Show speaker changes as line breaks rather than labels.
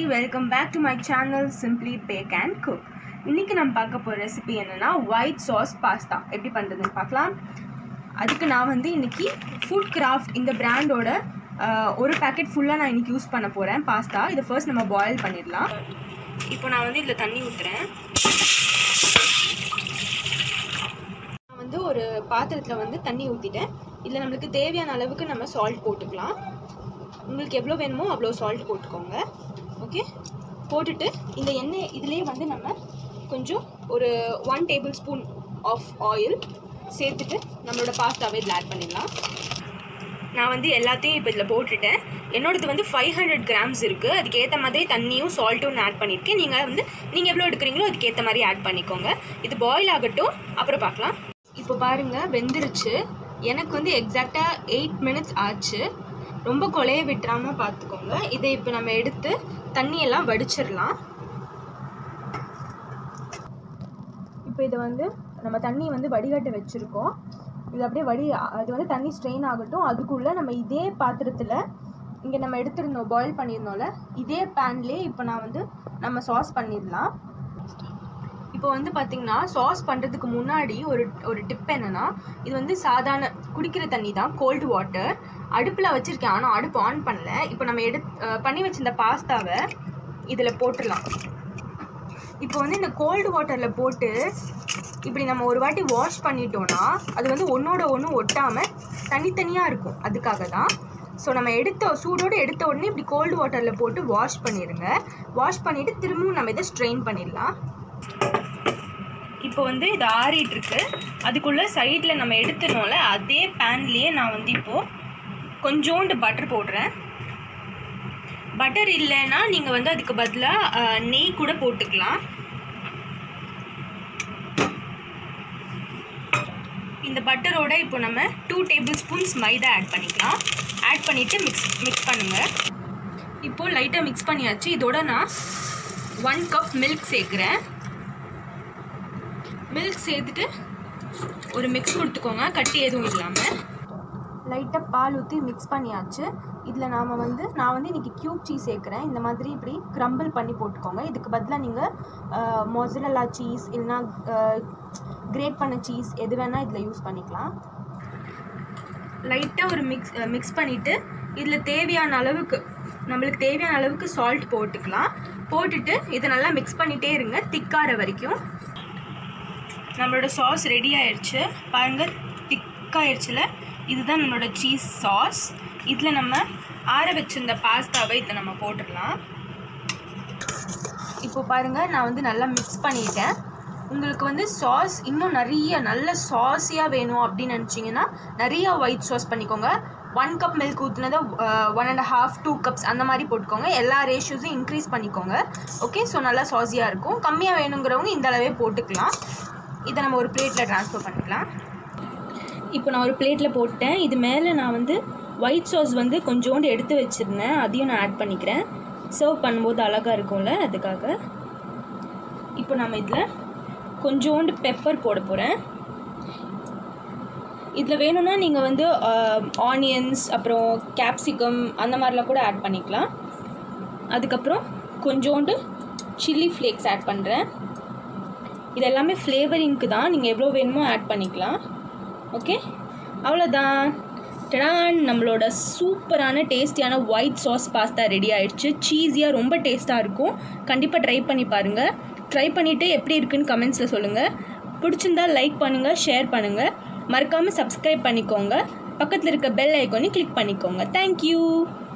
welcome back to my channel simply bake and cook இன்றைக்கி நம்ம பார்க்க போகிற ரெசிபி என்னென்னா ஒயிட் சாஸ் பாஸ்தா எப்படி பண்ணுறதுன்னு பார்க்கலாம் அதுக்கு நான் வந்து இன்றைக்கி ஃபுட் கிராஃப்ட் இந்த பிராண்டோட ஒரு பேக்கெட் ஃபுல்லாக நான் இன்றைக்கி யூஸ் பண்ண போகிறேன் பாஸ்தா இதை ஃபர்ஸ்ட் நம்ம பாயில் பண்ணிடலாம் இப்போ நான் வந்து இதில் தண்ணி ஊற்றுறேன் நான் வந்து ஒரு பாத்திரத்தில் வந்து தண்ணி ஊற்றிட்டேன் இதில் நம்மளுக்கு தேவையான அளவுக்கு நம்ம சால்ட் போட்டுக்கலாம் உங்களுக்கு எவ்வளோ வேணுமோ அவ்வளோ சால்ட் போட்டுக்கோங்க ஓகே போட்டுட்டு இந்த எண்ணெய் இதிலே வந்து நம்ம கொஞ்சம் ஒரு one tablespoon of oil சேர்த்துட்டு நம்மளோட பாஸ்தாவை இதில் ஆட் பண்ணிடலாம் நான் வந்து எல்லாத்தையும் இப்போ இதில் போட்டுட்டேன் என்னோடது வந்து ஃபைவ் ஹண்ட்ரட் கிராம்ஸ் இருக்குது அதுக்கு ஏற்ற மாதிரி தண்ணியும் சால்ட்டும் ஆட் பண்ணியிருக்கேன் நீங்கள் வந்து நீங்கள் எவ்வளோ எடுக்கிறீங்களோ அதுக்கு ஏற்ற மாதிரி ஆட் பண்ணிக்கோங்க இது பாயில் ஆகட்டும் அப்புறம் பார்க்கலாம் இப்போ பாருங்கள் வெந்துருச்சு எனக்கு வந்து எக்ஸாக்டாக எயிட் மினிட்ஸ் ஆச்சு ரொம்ப கொலைய விட்டுறாமல் பார்த்துக்கோங்க இதை இப்போ நம்ம எடுத்து தண்ணியெல்லாம் வடிச்சிடலாம் இப்போ இதை வந்து நம்ம தண்ணி வந்து வடிகட்ட வச்சுருக்கோம் இது அப்படியே வடி அது வந்து தண்ணி ஸ்ட்ரெயின் ஆகட்டும் அதுக்குள்ளே நம்ம இதே பாத்திரத்தில் இங்கே நம்ம எடுத்திருந்தோம் பாயில் பண்ணியிருந்தோம்ல இதே பேன்லேயே இப்போ நான் வந்து நம்ம சாஸ் பண்ணிடலாம் இப்போ வந்து பார்த்தீங்கன்னா சாஸ் பண்ணுறதுக்கு முன்னாடி ஒரு ஒரு டிப் என்னென்னா இது வந்து சாதாரண குடிக்கிற தண்ணி தான் கோல்டு வாட்டர் அடுப்பில் வச்சுருக்கேன் ஆனால் அடுப்பு ஆன் பண்ணல இப்போ நம்ம எடு பண்ணி வச்சிருந்த பாஸ்தாவை இதில் போட்டுடலாம் இப்போ வந்து இந்த கோல்டு வாட்டரில் போட்டு இப்படி நம்ம ஒரு வாட்டி வாஷ் பண்ணிட்டோன்னா அது வந்து ஒன்றோட ஒன்று ஒட்டாமல் தனித்தனியாக இருக்கும் அதுக்காக தான் ஸோ நம்ம எடுத்த சூடோடு எடுத்த உடனே இப்படி கோல்டு வாட்டரில் போட்டு வாஷ் பண்ணிடுங்க வாஷ் பண்ணிவிட்டு திரும்பவும் நம்ம இதை ஸ்ட்ரெயின் பண்ணிடலாம் இப்போ வந்து இது ஆறிட்டு இருக்கு அதுக்குள்ளே சைடில் நம்ம எடுத்துனோம்ல அதே பேன்லேயே நான் வந்து இப்போது கொஞ்சோண்டு பட்டர் போடுறேன் பட்டர் இல்லைன்னா நீங்கள் வந்து அதுக்கு பதிலாக நெய் கூட போட்டுக்கலாம் இந்த பட்டரோட இப்போ நம்ம two tablespoons maida add பண்ணிக்கலாம் ஆட் பண்ணிவிட்டு மிக்ஸ் மிக்ஸ் பண்ணுங்கள் இப்போது லைட்டாக மிக்ஸ் பண்ணியாச்சு இதோட நான் ஒன் கப் மில்க் சேர்க்குறேன் மில்க் சேர்த்துட்டு ஒரு மிக்ஸ் கொடுத்துக்கோங்க கட்டி எதுவும் இல்லாமல் லைட்டாக பால் ஊற்றி மிக்ஸ் பண்ணியாச்சு இதில் நாம் வந்து நான் வந்து இன்றைக்கி க்யூப் சீஸ் சேர்க்குறேன் இந்த மாதிரி இப்படி க்ரம்பிள் பண்ணி போட்டுக்கோங்க இதுக்கு பதிலாக நீங்கள் மொசரல்லா சீஸ் இல்லைனா கிரேட் பண்ண சீஸ் எது வேணால் இதில் யூஸ் பண்ணிக்கலாம் லைட்டாக ஒரு மிக்ஸ் மிக்ஸ் பண்ணிவிட்டு இதில் தேவையான அளவுக்கு நம்மளுக்கு தேவையான அளவுக்கு சால்ட் போட்டுக்கலாம் போட்டுட்டு இதை நல்லா மிக்ஸ் பண்ணிகிட்டே இருங்க திக்கார வரைக்கும் நம்மளோட சாஸ் ரெடி ஆயிடுச்சு பாருங்கள் திக்காயிடுச்சுல இதுதான் நம்மளோட சீஸ் சாஸ் இதில் நம்ம ஆற வச்சிருந்த பாஸ்தாவை இதில் நம்ம போட்டுடலாம் இப்போ பாருங்கள் நான் வந்து நல்லா மிக்ஸ் பண்ணிட்டேன் உங்களுக்கு வந்து சாஸ் இன்னும் நிறைய நல்ல சாஸியாக வேணும் அப்படின்னு நினச்சிங்கன்னா நிறைய ஒயிட் சாஸ் பண்ணிக்கோங்க ஒன் கப் மில்க் ஊற்றுனதை one and half two cups அந்த மாதிரி போட்டுக்கோங்க எல்லா ரேஷியோஸும் இன்க்ரீஸ் பண்ணிக்கோங்க ஓகே ஸோ நல்லா சாஸியாக இருக்கும் கம்மியாக வேணுங்கிறவங்க இந்த அளவே போட்டுக்கலாம் இதை நம்ம ஒரு பிளேட்டில் ட்ரான்ஸ்ஃபர் பண்ணிக்கலாம் இப்போ நான் ஒரு பிளேட்டில் போட்டேன் இது மேலே நான் வந்து ஒயிட் சாஸ் வந்து கொஞ்சோண்டு எடுத்து வச்சுருந்தேன் அதையும் நான் ஆட் பண்ணிக்கிறேன் சர்வ் பண்ணும்போது அழகாக இருக்கும்ல அதுக்காக இப்போ நம்ம இதில் கொஞ்சோண்டு பெப்பர் போட போகிறேன் இதில் வேணும்னா நீங்கள் வந்து ஆனியன்ஸ் அப்புறம் கேப்சிகம் அந்த மாதிரிலாம் கூட ஆட் பண்ணிக்கலாம் அதுக்கப்புறம் கொஞ்சோண்டு சில்லி ஃப்ளேக்ஸ் ஆட் பண்ணுறேன் இது எல்லாமே ஃப்ளேவரிங்க்கு தான் நீங்கள் எவ்வளோ வேணுமோ ஆட் பண்ணிக்கலாம் ஓகே அவ்வளோதான் டடான் நம்மளோட சூப்பரான டேஸ்டியான ஒயிட் சாஸ் பாஸ்தா ரெடி ஆகிடுச்சு சீஸியாக ரொம்ப டேஸ்ட்டாக இருக்கும் கண்டிப்பாக ட்ரை பண்ணி பாருங்கள் ட்ரை பண்ணிவிட்டு எப்படி இருக்குன்னு கமெண்ட்ஸில் சொல்லுங்கள் பிடிச்சிருந்தா லைக் பண்ணுங்கள் ஷேர் பண்ணுங்கள் மறக்காமல் சப்ஸ்கிரைப் பண்ணிக்கோங்க பக்கத்தில் இருக்க பெல் ஐக்கோனி கிளிக் பண்ணிக்கோங்க தேங்க்யூ